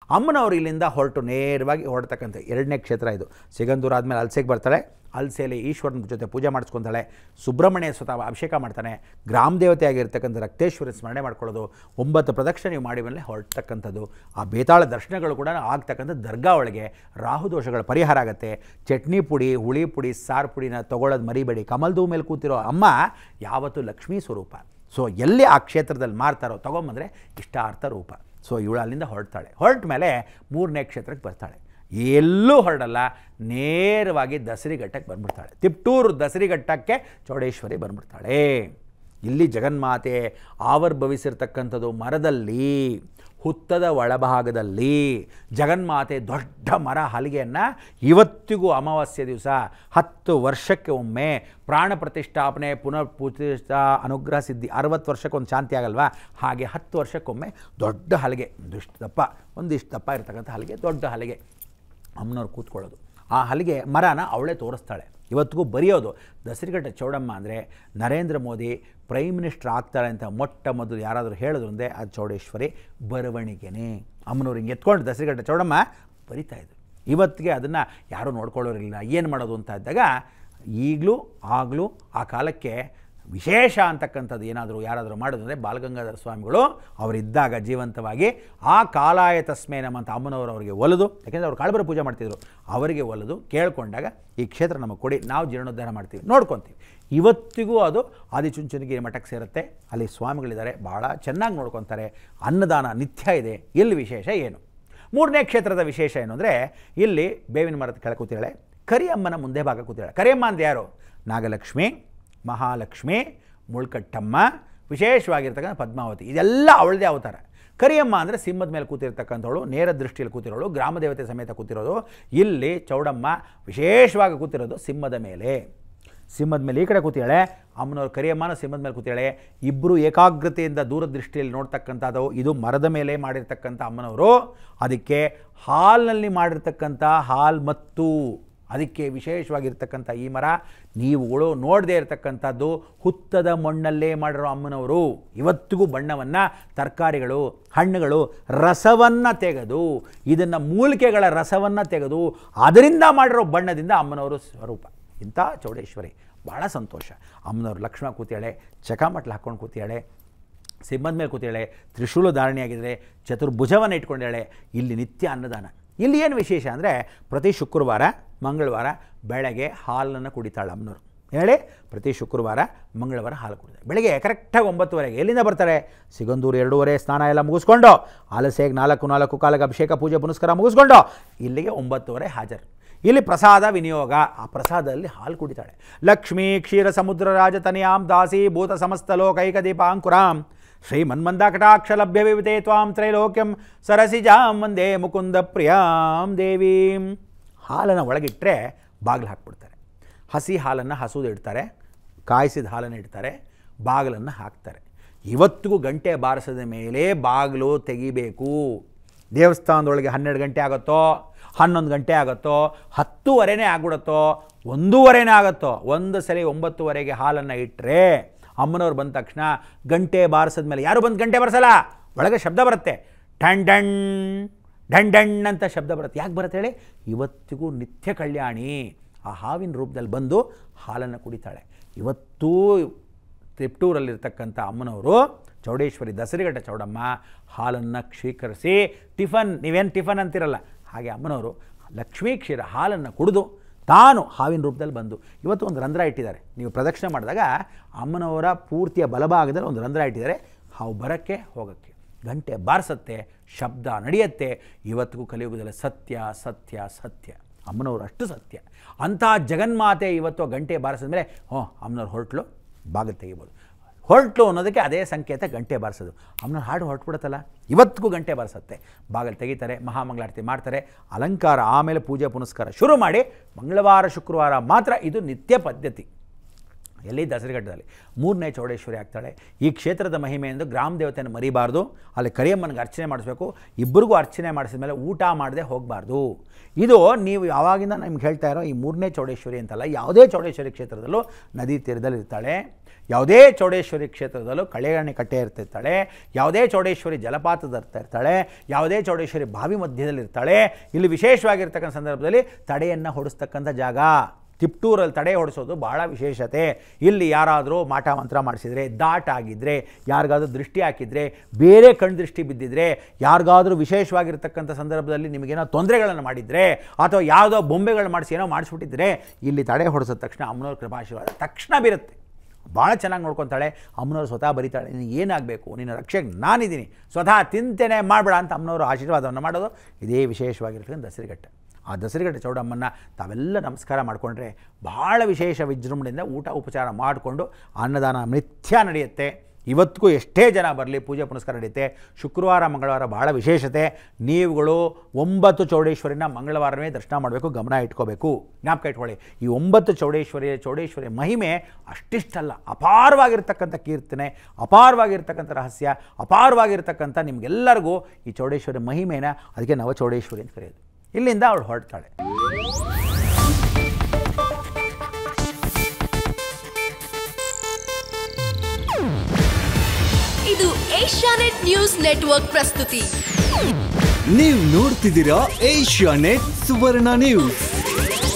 ಅಮ್ಮನವರು ಇಲ್ಲಿಂದ ಹೊರಟು ನೇರವಾಗಿ ಹೊರಡ್ತಕ್ಕಂಥ ಎರಡನೇ ಕ್ಷೇತ್ರ ಇದು ಸಿಗಂದೂರು ಆದಮೇಲೆ ಅಲ್ಸೆಗೆ ಬರ್ತಾಳೆ ಅಲ್ಸೆಯಲ್ಲಿ ಈಶ್ವರನ ಜೊತೆ ಪೂಜೆ ಮಾಡಿಸ್ಕೊತಾಳೆ ಸುಬ್ರಹ್ಮಣ್ಯ ಸ್ವತಃ ಅಭಿಷೇಕ ಮಾಡ್ತಾನೆ ಗ್ರಾಮ ದೇವತೆ ಆಗಿರ್ತಕ್ಕಂಥ ರಕ್ತೇಶ್ವರ ಸ್ಮರಣೆ ಮಾಡ್ಕೊಳ್ಳೋದು ಒಂಬತ್ತು ಪ್ರದಕ್ಷಿಣೆ ನೀವು ಮಾಡಿ ಮೇಲೆ ಹೊರಡ್ತಕ್ಕಂಥದ್ದು ಆ ಬೇತಾಳ ದರ್ಶನಗಳು ಕೂಡ ಆಗ್ತಕ್ಕಂಥ ದರ್ಗಾ ಒಳಗೆ ರಾಹುದೋಷಗಳ ಪರಿಹಾರ ಆಗುತ್ತೆ ಚಟ್ನಿ ಪುಡಿ ಹುಳಿ ಪುಡಿ ಸಾರು ಪುಡಿನ ತೊಗೊಳ್ಳೋದು ಮರಿಬೇಡಿ ಕಮಲ್ದೂ ಮೇಲೆ ಕೂತಿರೋ ಅಮ್ಮ ಯಾವತ್ತೂ ಲಕ್ಷ್ಮೀ ಸ್ವರೂಪ ಸೊ ಎಲ್ಲಿ ಆ ಕ್ಷೇತ್ರದಲ್ಲಿ ಮಾರ್ತಾರೋ ತೊಗೊಂಬಂದರೆ ಇಷ್ಟಾರ್ಥ ರೂಪ ಸೊ ಇವಳು ಅಲ್ಲಿಂದ ಹೊರಡ್ತಾಳೆ ಹೊರಟ ಮೇಲೆ ಮೂರನೇ ಕ್ಷೇತ್ರಕ್ಕೆ ಬರ್ತಾಳೆ ಎಲ್ಲೂ ಹೊರಡಲ್ಲ ನೇರವಾಗಿ ದಸರಿಘಟ್ಟಕ್ಕೆ ಬಂದ್ಬಿಡ್ತಾಳೆ ತಿಪ್ಟೂರು ದಸರಿಘಟ್ಟಕ್ಕೆ ಚೌಡೇಶ್ವರಿ ಬಂದ್ಬಿಡ್ತಾಳೆ ಇಲ್ಲಿ ಜಗನ್ಮಾತೆ ಆವರ್ಭವಿಸಿರ್ತಕ್ಕಂಥದ್ದು ಮರದಲ್ಲಿ ಹುತ್ತದ ಒಳಭಾಗದಲ್ಲಿ ಜಗನ್ಮಾತೆ ದೊಡ್ಡ ಮರ ಹಲಿಗೆಯನ್ನು ಇವತ್ತಿಗೂ ಅಮಾವಾಸ್ಯೆ ದಿವಸ ಹತ್ತು ವರ್ಷಕ್ಕೆ ಒಮ್ಮೆ ಪ್ರಾಣ ಪ್ರತಿಷ್ಠಾಪನೆ ಪುನರ್ ಪ್ರತಿಷ್ಠಾ ಅನುಗ್ರಹ ಸಿದ್ಧಿ ಅರವತ್ತು ವರ್ಷಕ್ಕೆ ಒಂದು ಶಾಂತಿ ಆಗಲ್ವಾ ಹಾಗೆ ಹತ್ತು ವರ್ಷಕ್ಕೊಮ್ಮೆ ದೊಡ್ಡ ಹಲಿಗೆ ಒಂದಿಷ್ಟು ದಪ್ಪ ಒಂದಿಷ್ಟು ದಪ್ಪ ಇರ್ತಕ್ಕಂಥ ಹಲಿಗೆ ದೊಡ್ಡ ಹಲಿಗೆ ಅಮ್ಮನವ್ರು ಕೂತ್ಕೊಳ್ಳೋದು ಆ ಹಲಿಗೆ ಮರನ ಅವಳೇ ತೋರಿಸ್ತಾಳೆ ಇವತ್ತಿಗೂ ಬರೆಯೋದು ದಸರಿಘಟ್ಟ ಚೌಡಮ್ಮ ಅಂದರೆ ನರೇಂದ್ರ ಮೋದಿ ಪ್ರೈಮ್ ಮಿನಿಸ್ಟರ್ ಆಗ್ತಾಳೆ ಅಂತ ಮೊಟ್ಟ ಮೊದಲು ಯಾರಾದರೂ ಹೇಳಿದ್ರು ಅಂದರೆ ಅದು ಚೌಡೇಶ್ವರಿ ಬರವಣಿಗೆನೇ ಅಮ್ಮನವ್ರು ಹಿಂಗೆ ಎತ್ಕೊಂಡು ದಸರಿಘಟ್ಟ ಚೌಡಮ್ಮ ಬರಿತಾ ಇದ್ರು ಇವತ್ತಿಗೆ ಅದನ್ನು ಯಾರೂ ನೋಡ್ಕೊಳ್ಳೋರಿಲ್ಲ ಏನು ಮಾಡೋದು ಅಂತ ಇದ್ದಾಗ ಈಗಲೂ ಆಗಲೂ ಆ ಕಾಲಕ್ಕೆ ವಿಶೇಷ ಅಂತಕ್ಕಂಥದ್ದು ಏನಾದರೂ ಯಾರಾದರೂ ಮಾಡಿದ್ರೆ ಬಾಲಗಂಗಾಧರ ಸ್ವಾಮಿಗಳು ಅವರಿದ್ದಾಗ ಜೀವಂತವಾಗಿ ಆ ಕಾಲಾಯ ತಸ್ಮೇ ನಮ್ಮ ಅಂತ ಅಮ್ಮನವರು ಅವರಿಗೆ ಒಲಿದು ಯಾಕೆಂದರೆ ಅವ್ರು ಕಾಳಬರ ಪೂಜೆ ಮಾಡ್ತಿದ್ರು ಅವರಿಗೆ ಒಲಿದು ಕೇಳ್ಕೊಂಡಾಗ ಈ ಕ್ಷೇತ್ರ ನಮಗೆ ಕೊಡಿ ನಾವು ಜೀರ್ಣೋದ್ಧಾರ ಮಾಡ್ತೀವಿ ನೋಡ್ಕೊತೀವಿ ಇವತ್ತಿಗೂ ಅದು ಆದಿಚುಂಚನಗಿರಿ ಮಠಕ್ಕೆ ಸೇರುತ್ತೆ ಅಲ್ಲಿ ಸ್ವಾಮಿಗಳಿದ್ದಾರೆ ಭಾಳ ಚೆನ್ನಾಗಿ ನೋಡ್ಕೊತಾರೆ ಅನ್ನದಾನ ನಿತ್ಯ ಇದೆ ಎಲ್ಲಿ ವಿಶೇಷ ಏನು ಮೂರನೇ ಕ್ಷೇತ್ರದ ವಿಶೇಷ ಏನು ಅಂದರೆ ಇಲ್ಲಿ ಬೇವಿನ ಮರದ ಕೆಳಗೆ ಕೂತಿದ್ದಾಳೆ ಕರಿಯಮ್ಮನ ಮುಂದೆ ಭಾಗ ಕೂತಿದ್ದಾಳೆ ಕರಿಯಮ್ಮ ಅಂತ ಯಾರು ನಾಗಲಕ್ಷ್ಮಿ ಮಹಾಲಕ್ಷ್ಮಿ ಮುಳ್ಕಟ್ಟಮ್ಮ ವಿಶೇಷವಾಗಿರ್ತಕ್ಕಂಥ ಪದ್ಮಾವತಿ ಇದೆಲ್ಲ ಅವಳದೇ ಅವತಾರ ಕರಿಯಮ್ಮ ಅಂದರೆ ಸಿಂಹದ ಮೇಲೆ ಕೂತಿರ್ತಕ್ಕಂಥವಳು ನೇರ ದೃಷ್ಟಿಯಲ್ಲಿ ಕೂತಿರೋಳು ಗ್ರಾಮದೇವತೆ ಸಮೇತ ಕೂತಿರೋದು ಇಲ್ಲಿ ಚೌಡಮ್ಮ ವಿಶೇಷವಾಗಿ ಕೂತಿರೋದು ಸಿಂಹದ ಮೇಲೆ ಸಿಂಹದ ಮೇಲೆ ಈ ಕಡೆ ಕೂತಿಯಾಳೆ ಅಮ್ಮನವ್ರು ಕರಿಯಮ್ಮನ ಸಿಂಹದ ಮೇಲೆ ಕೂತಿಯಾಳೆ ಇಬ್ಬರು ಏಕಾಗ್ರತೆಯಿಂದ ದೂರದೃಷ್ಟಿಯಲ್ಲಿ ನೋಡ್ತಕ್ಕಂಥದ್ದು ಇದು ಮರದ ಮೇಲೆ ಮಾಡಿರ್ತಕ್ಕಂಥ ಅಮ್ಮನವರು ಅದಕ್ಕೆ ಹಾಲ್ನಲ್ಲಿ ಮಾಡಿರ್ತಕ್ಕಂಥ ಹಾಲ್ ಮತ್ತು ಅದಕ್ಕೆ ವಿಶೇಷವಾಗಿರ್ತಕ್ಕಂಥ ಈ ಮರ ನೀವುಗಳು ನೋಡದೇ ಇರತಕ್ಕಂಥದ್ದು ಹುತ್ತದ ಮಣ್ಣಲ್ಲೇ ಮಾಡಿರೋ ಅಮ್ಮನವರು ಇವತ್ತಿಗೂ ಬಣ್ಣವನ್ನು ತರಕಾರಿಗಳು ಹಣ್ಣುಗಳು ರಸವನ್ನು ತೆಗೆದು ಇದನ್ನು ಮೂಲಿಕೆಗಳ ರಸವನ್ನು ತೆಗೆದು ಅದರಿಂದ ಮಾಡಿರೋ ಬಣ್ಣದಿಂದ ಅಮ್ಮನವರು ಸ್ವರೂಪ ಇಂಥ ಚೌಡೇಶ್ವರಿ ಭಾಳ ಸಂತೋಷ ಅಮ್ಮನವರು ಲಕ್ಷ್ಮಣ ಕೂತಿಯಾಳೆ ಚಕಾಮಟ್ಲು ಹಾಕ್ಕೊಂಡು ಕೂತಿಯಾಳೆ ಸಿಂಹದ ಮೇಲೆ ಕೂತಿಯಾಳೆ ತ್ರಿಶೂಲ ಧಾರಣೆಯಾಗಿದ್ದರೆ ಚತುರ್ಭುಜವನ್ನು ಇಟ್ಕೊಂಡಾಳೆ ಇಲ್ಲಿ ನಿತ್ಯ ಅನ್ನದಾನ ಇಲ್ಲಿ ಏನು ವಿಶೇಷ ಅಂದರೆ ಪ್ರತಿ ಶುಕ್ರವಾರ ಮಂಗಳವಾರ ಬೆಳಗ್ಗೆ ಹಾಲನ್ನು ಕುಡಿತಾಳೆ ಅಮ್ಮನವರು ಹೇಳಿ ಪ್ರತಿ ಶುಕ್ರವಾರ ಮಂಗಳವಾರ ಹಾಲು ಕುಡಿತಾರೆ ಬೆಳಗ್ಗೆ ಕರೆಕ್ಟಾಗಿ ಒಂಬತ್ತುವರೆಗೆ ಎಲ್ಲಿಂದ ಬರ್ತಾರೆ ಸಿಗಂದೂರು ಎರಡೂವರೆ ಸ್ನಾನ ಎಲ್ಲ ಮುಗಿಸ್ಕೊಂಡು ಆಲಸೆಗೆ ನಾಲ್ಕು ನಾಲ್ಕು ಕಾಲಕ್ಕೆ ಅಭಿಷೇಕ ಪೂಜೆ ಪುನಸ್ಕಾರ ಮುಗಿಸ್ಕೊಂಡು ಇಲ್ಲಿಗೆ ಒಂಬತ್ತುವರೆ ಹಾಜರು ಇಲ್ಲಿ ಪ್ರಸಾದ ವಿನಿಯೋಗ ಆ ಪ್ರಸಾದದಲ್ಲಿ ಹಾಲು ಕುಡಿತಾಳೆ ಲಕ್ಷ್ಮೀ ಕ್ಷೀರ ಸಮುದ್ರ ರಾಜತನಿಯಾಂ ದಾಸಿ ಭೂತ ಸಮಸ್ತ ಲೋಕೈಕ ದೀಪಾಂಕುರಾಂ ಶ್ರೀ ಮನ್ಮಂದಾಕಟಾಕ್ಷ ಲಭ್ಯ ವಿವಿತೆ ತ್ವಾಂ ತ್ರೈಲೋಕ್ಯಂ ಸರಸಿಜಾಂ ವಂದೇ ಮುಕುಂದ ಪ್ರಿಯಾಂ ದೇವೀಂ ಹಾಲನ್ನು ಒಳಗಿಟ್ಟರೆ ಬಾಗಿಲು ಹಾಕ್ಬಿಡ್ತಾರೆ ಹಸಿ ಹಾಲನ್ನು ಹಸುದು ಇಡ್ತಾರೆ ಕಾಯಿಸಿದ ಹಾಲನ್ನು ಇಡ್ತಾರೆ ಬಾಗಿಲನ್ನು ಹಾಕ್ತಾರೆ ಇವತ್ತಿಗೂ ಗಂಟೆ ಬಾರಿಸಿದ ಮೇಲೆ ಬಾಗಿಲು ತೆಗಿಬೇಕು ದೇವಸ್ಥಾನದೊಳಗೆ ಹನ್ನೆರಡು ಗಂಟೆ ಆಗುತ್ತೋ ಹನ್ನೊಂದು ಗಂಟೆ ಆಗುತ್ತೋ ಹತ್ತುವರೆನೇ ಆಗ್ಬಿಡುತ್ತೋ ಒಂದೂವರೆನೇ ಆಗುತ್ತೋ ಒಂದು ಸಲ ಒಂಬತ್ತುವರೆಗೆ ಹಾಲನ್ನು ಇಟ್ಟರೆ ಅಮ್ಮನವ್ರು ಬಂದ ತಕ್ಷಣ ಗಂಟೆ ಬಾರಿಸಿದ ಮೇಲೆ ಯಾರು ಬಂದು ಗಂಟೆ ಬಾರಿಸಲ್ಲ ಒಳಗೆ ಶಬ್ದ ಬರುತ್ತೆ ಟಣ್ ಡಣ್ ಢಣ್ ಡಣ್ ಅಂತ ಶಬ್ದ ಬರುತ್ತೆ ಯಾಕೆ ಬರುತ್ತೆ ಹೇಳಿ ಇವತ್ತಿಗೂ ನಿತ್ಯ ಕಲ್ಯಾಣಿ ಆ ಹಾವಿನ ರೂಪದಲ್ಲಿ ಬಂದು ಹಾಲನ್ನು ಕುಡಿತಾಳೆ ಇವತ್ತೂ ತಿಪ್ಟೂರಲ್ಲಿರ್ತಕ್ಕಂಥ ಅಮ್ಮನವರು ಚೌಡೇಶ್ವರಿ ದಸರಿಘಟ್ಟ ಚೌಡಮ್ಮ ಹಾಲನ್ನು ಕ್ಷೀಕರಿಸಿ ಟಿಫನ್ ನೀವೇನು ಟಿಫನ್ ಅಂತಿರಲ್ಲ ಹಾಗೆ ಅಮ್ಮನವರು ಲಕ್ಷ್ಮೀ ಕ್ಷೀರ ಹಾಲನ್ನು ಕುಡಿದು ತಾನು ಹಾವಿನ ರೂಪದಲ್ಲಿ ಬಂದು ಇವತ್ತು ಒಂದು ರಂಧ್ರ ಇಟ್ಟಿದ್ದಾರೆ ನೀವು ಪ್ರದಕ್ಷಿಣೆ ಮಾಡಿದಾಗ ಅಮ್ಮನವರ ಪೂರ್ತಿಯ ಬಲಭಾಗದಲ್ಲಿ ಒಂದು ರಂಧ್ರ ಇಟ್ಟಿದ್ದಾರೆ ಹಾವು ಬರೋಕ್ಕೆ ಹೋಗೋಕ್ಕೆ ಗಂಟೆ ಬಾರಿಸತ್ತೆ ಶಬ್ದ ನಡೆಯುತ್ತೆ ಇವತ್ತಿಗೂ ಕಲಿಯುಗದಲ್ಲಿ ಸತ್ಯ ಸತ್ಯ ಸತ್ಯ ಅಮ್ಮನವರು ಅಷ್ಟು ಸತ್ಯ ಅಂಥ ಜಗನ್ಮಾತೆ ಇವತ್ತು ಗಂಟೆ ಬಾರಿಸಿದ ಮೇಲೆ ಹ್ಞೂ ಅಮ್ಮನವ್ರು ಹೊರಟ್ಲು ಬಾಗಿಲು ತೆಗಿಬೋದು ಹೊರಟ್ಲು ಅನ್ನೋದಕ್ಕೆ ಅದೇ ಸಂಕೇತ ಗಂಟೆ ಬಾರಿಸೋದು ಅಮ್ಮನ ಹಾಡು ಹೊರಟ್ಬಿಡುತ್ತಲ್ಲ ಇವತ್ತಿಗೂ ಗಂಟೆ ಬಾರಿಸುತ್ತೆ ಬಾಗಿಲು ತೆಗಿತಾರೆ ಮಹಾಮಂಗಳಾರತಿ ಮಾಡ್ತಾರೆ ಅಲಂಕಾರ ಆಮೇಲೆ ಪೂಜೆ ಪುನಸ್ಕಾರ ಶುರು ಮಾಡಿ ಮಂಗಳವಾರ ಶುಕ್ರವಾರ ಮಾತ್ರ ಇದು ನಿತ್ಯ ಪದ್ಧತಿ ಎಲ್ಲಿ ದಸರಿಘಟ್ಟದಲ್ಲಿ ಮೂರನೇ ಚೌಡೇಶ್ವರಿ ಆಗ್ತಾಳೆ ಈ ಕ್ಷೇತ್ರದ ಮಹಿಮೆ ಎಂದು ಗ್ರಾಮ ದೇವತೆಯನ್ನು ಮರಿಬಾರ್ದು ಅಲ್ಲಿ ಕರಿಯಮ್ಮನಿಗೆ ಅರ್ಚನೆ ಮಾಡಿಸ್ಬೇಕು ಇಬ್ಬರಿಗೂ ಅರ್ಚನೆ ಮಾಡಿಸಿದ ಮೇಲೆ ಊಟ ಮಾಡದೆ ಹೋಗಬಾರ್ದು ಇದು ನೀವು ಯಾವಾಗಿಂದ ನಿಮ್ಗೆ ಹೇಳ್ತಾ ಇರೋ ಈ ಮೂರನೇ ಚೌಡೇಶ್ವರಿ ಅಂತಲ್ಲ ಯಾವುದೇ ಚೌಡೇಶ್ವರಿ ಕ್ಷೇತ್ರದಲ್ಲೂ ನದಿ ತೀರದಲ್ಲಿ ಇರ್ತಾಳೆ ಯಾವುದೇ ಚೌಡೇಶ್ವರಿ ಕ್ಷೇತ್ರದಲ್ಲೂ ಕಳೆಗಣ್ಣೆ ಕಟ್ಟೆ ಇರ್ತಿರ್ತಾಳೆ ಯಾವುದೇ ಚೌಡೇಶ್ವರಿ ಜಲಪಾತದ ಹತ್ರ ಇರ್ತಾಳೆ ಯಾವುದೇ ಚೌಡೇಶ್ವರಿ ಬಾವಿ ಮಧ್ಯದಲ್ಲಿ ಇರ್ತಾಳೆ ಇಲ್ಲಿ ವಿಶೇಷವಾಗಿರ್ತಕ್ಕಂಥ ಸಂದರ್ಭದಲ್ಲಿ ತಡೆಯನ್ನು ಹೊಡಿಸ್ತಕ್ಕಂಥ ಜಾಗ ತಿಪ್ಟೂರಲ್ಲಿ ತಡೆ ಹೊಡಿಸೋದು ಭಾಳ ವಿಶೇಷತೆ ಇಲ್ಲಿ ಯಾರಾದರೂ ಮಾಟ ಮಂತ್ರ ಮಾಡಿಸಿದರೆ ದಾಟ್ ಆಗಿದ್ದರೆ ಯಾರಿಗಾದ್ರೂ ದೃಷ್ಟಿ ಹಾಕಿದರೆ ಬೇರೆ ಕಣ್ಣು ದೃಷ್ಟಿ ಬಿದ್ದಿದ್ರೆ ಯಾರಿಗಾದ್ರೂ ವಿಶೇಷವಾಗಿರ್ತಕ್ಕಂಥ ಸಂದರ್ಭದಲ್ಲಿ ನಿಮಗೇನೋ ತೊಂದರೆಗಳನ್ನು ಮಾಡಿದರೆ ಅಥವಾ ಯಾವುದೋ ಬೊಂಬೆಗಳು ಮಾಡಿಸಿ ಏನೋ ಮಾಡಿಸ್ಬಿಟ್ಟಿದ್ರೆ ಇಲ್ಲಿ ತಡೆ ಹೊಡಿಸಿದ ತಕ್ಷಣ ಅಮ್ಮನವ್ರ ಕೃಪಾಶೀರ್ವಾದ ತಕ್ಷಣ ಬೀರುತ್ತೆ ಭಾಳ ಚೆನ್ನಾಗಿ ನೋಡ್ಕೊತಾಳೆ ಅಮ್ಮನವ್ರು ಸ್ವತಃ ಬರೀತಾಳೆ ನೀನು ಏನಾಗಬೇಕು ನಿನ್ನ ರಕ್ಷೆಗೆ ನಾನಿದ್ದೀನಿ ಸ್ವತಃ ತಿಂತೇನೆ ಮಾಡಬೇಡ ಅಂತ ಅಮ್ಮನವರು ಆಶೀರ್ವಾದವನ್ನು ಮಾಡೋದು ಇದೇ ವಿಶೇಷವಾಗಿರ್ತಕ್ಕಂಥ ದಸರಿಘಟ್ಟ ಆ ದಸರಿಘಟ್ಟ ಚೌಡಮ್ಮನ್ನ ತಾವೆಲ್ಲ ನಮಸ್ಕಾರ ಮಾಡಿಕೊಂಡ್ರೆ ಭಾಳ ವಿಶೇಷ ವಿಜೃಂಭಣೆಯಿಂದ ಊಟ ಉಪಚಾರ ಮಾಡಿಕೊಂಡು ಅನ್ನದಾನ ನಿತ್ಯ ನಡೆಯುತ್ತೆ ಇವತ್ತಿಗೂ ಎಷ್ಟೇ ಜನ ಬರಲಿ ಪೂಜೆ ಪುನಸ್ಕಾರ ನಡೆಯುತ್ತೆ ಶುಕ್ರವಾರ ಮಂಗಳವಾರ ಭಾಳ ವಿಶೇಷತೆ ನೀವುಗಳು ಒಂಬತ್ತು ಚೌಡೇಶ್ವರಿನ ಮಂಗಳವಾರವೇ ದರ್ಶನ ಮಾಡಬೇಕು ಗಮನ ಇಟ್ಕೋಬೇಕು ಜ್ಞಾಪಕ ಇಟ್ಕೊಳ್ಳಿ ಈ ಒಂಬತ್ತು ಚೌಡೇಶ್ವರಿ ಚೌಡೇಶ್ವರಿ ಮಹಿಮೆ ಅಷ್ಟಿಷ್ಟಲ್ಲ ಅಪಾರವಾಗಿರ್ತಕ್ಕಂಥ ಕೀರ್ತನೆ ಅಪಾರವಾಗಿರ್ತಕ್ಕಂಥ ರಹಸ್ಯ ಅಪಾರವಾಗಿರ್ತಕ್ಕಂಥ ನಿಮಗೆಲ್ಲರಿಗೂ ಈ ಚೌಡೇಶ್ವರಿ ಮಹಿಮೆನ ಅದಕ್ಕೆ ನವಚೌಡೇಶ್ವರಿ ಅಂತ ಕರೆಯೋದು ಇಲ್ಲಿಂದ ಅವಳು ಹೊರಡ್ತಾಳೆ ಇದು ಏಷ್ಯಾನೆಟ್ ನ್ಯೂಸ್ ನೆಟ್ವರ್ಕ್ ಪ್ರಸ್ತುತಿ ನೀವು ನೋಡ್ತಿದ್ದೀರಾ ಏಷ್ಯಾ ನೆಟ್ ಸುವರ್ಣ ನ್ಯೂಸ್